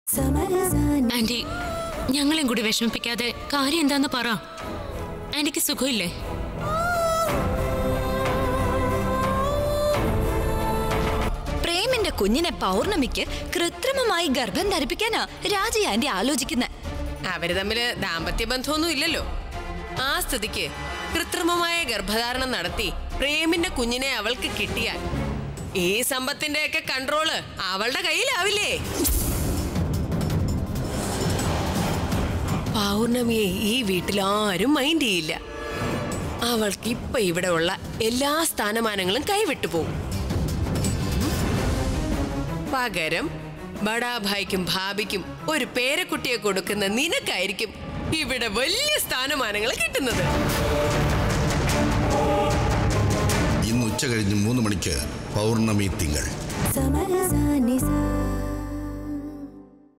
anti ഞങ്ങളെയും കൂടി വിഷമിപ്പിക്കാതെ കാര്യം എന്താന്ന് പറ ആന്റിക്ക് സുഖമില്ലേ പ്രേമിന്റെ കുഞ്ഞിനെ പൗർണമിക്ക് കൃത്രിമമായി ഗർഭം ധരിപ്പിക്കാനാ രാജി ആന്റി ആലോചിക്കുന്നെ അവര് തമ്മില് ദാമ്പത്യ ബന്ധമൊന്നും ഇല്ലല്ലോ ആ സ്ഥിതിക്ക് കൃത്രിമമായ ഗർഭധാരണം നടത്തി പ്രേമിന്റെ കുഞ്ഞിനെ അവൾക്ക് കിട്ടിയാൽ ഈ സമ്പത്തിന്റെ ഒക്കെ കൺട്രോള് അവളുടെ കയ്യിലാവില്ലേ പൗർണമിയെ ഈ വീട്ടിലാരും മൈൻഡ് ചെയ്യില്ല അവൾക്ക് ഇപ്പൊ ഇവിടെ ഉള്ള എല്ലാ സ്ഥാനമാനങ്ങളും കൈവിട്ടു പോകും പകരം ബഡാഭായിക്കും ഭാബിക്കും ഒരു പേരക്കുട്ടിയെ കൊടുക്കുന്ന നിനക്കായിരിക്കും ഇവിടെ വലിയ സ്ഥാനമാനങ്ങൾ കിട്ടുന്നത് ഇന്ന് ഉച്ച കഴിഞ്ഞ് മൂന്ന് മണിക്ക് പൗർണമി തിങ്കൾ സമരസാനിസ